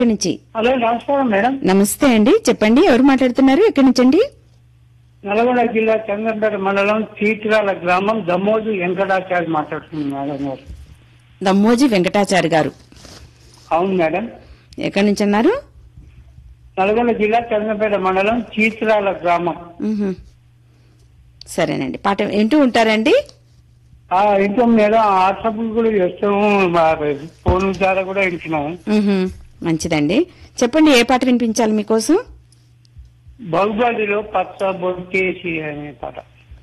ఎక్కడి నుంచి హలో నమస్కారం మేడం నమస్తే అండి చెప్పండి ఎవరు మాట్లాడుతున్నారు ఎక్కడి నుంచి అండి నల్గొండ జిల్లా చంద్రంపేట మండలం చీట్రాల గ్రామం దమ్మోజు వెంకటాచారి మాట్లాడుతున్నాను మేడం గారు దమ్మోజీ వెంకటాచారి గారు అవును మేడం ఎక్కడి నుంచి అన్నారు నల్గొండ జిల్లా చంద్రంపేట మండలం చీత్రాల గ్రామం మ్హూ. సరేనండి పాట వింటూ ఉంటారండి ఆ ఇంట్లో మేడం వాట్సాప్ కూడా చేస్తాము మా ఫోన్ ద్వారా కూడా వింటున్నాము మ్హూ. మంచిదండి చెప్పండి ఏ పాట వినిపించాలి మీకోసం బాహుబలిలో పచ్చ బొట్టేసి అనే పాట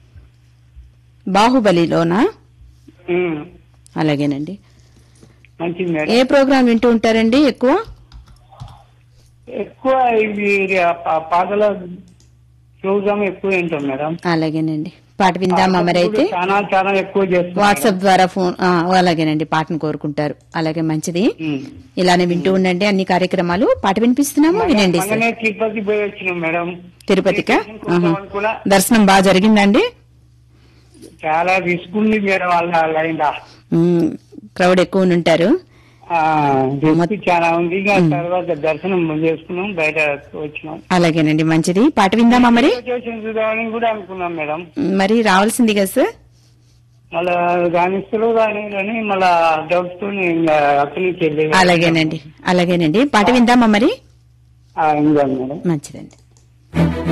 బాహుబలిలోనా ఉమ్, అలాగేనండి మంచిది మేడం ఏ ప్రోగ్రాం వింటూ ఉంటారండి ఎక్కువ ఎక్కువ ఇవి పా- పాటల ప్రోగ్రామ్ ఎక్కువ వింటాం మేడం అలాగేనండి పాట విందామా మరైతే చాలా చాలా ఎక్కువ చేస్తాం వాట్సాప్ ద్వారా ఫోన్ ఆ, అలాగేనండి పాటను కోరుకుంటారు అలాగే మంచిది ఉమ్. ఇలానే వింటూ ఉండండి అన్ని కార్యక్రమాలు పాట వినిపిస్తున్నాము వినండి సార్ మొన్ననే తిరుపతి పోయి వచ్చినాం మేడం తిరుపతికా ఆహా. కూడా దర్శనం బాగా జరిగిందండి చాలా రిస్క్ ఉంది మేడం వాళ్ళ లైన్ క్రౌడ్ ఎక్కువ ఉంటారు రిస్క్ చాలా ఉంది ఇంకా తర్వాత దర్శనం చేసుకున్నాం బయట వచ్చినాం అలాగేనండి మంచిది పాట విందామా మరి స్టేషన్ చూద్దామని కూడా అనుకున్నాం మేడం మరి రావాల్సింది కదా సార్ మళ్ళా రాణిస్తులు కానీ కానీ మళ్ళా డౌట్స్ తో ఇంకా అక్కడి నుంచి వెళ్ళి అలాగేనండి అలాగేనండి పాట విందామా మరి ఆ, ఇంకా మేడం మంచిదండి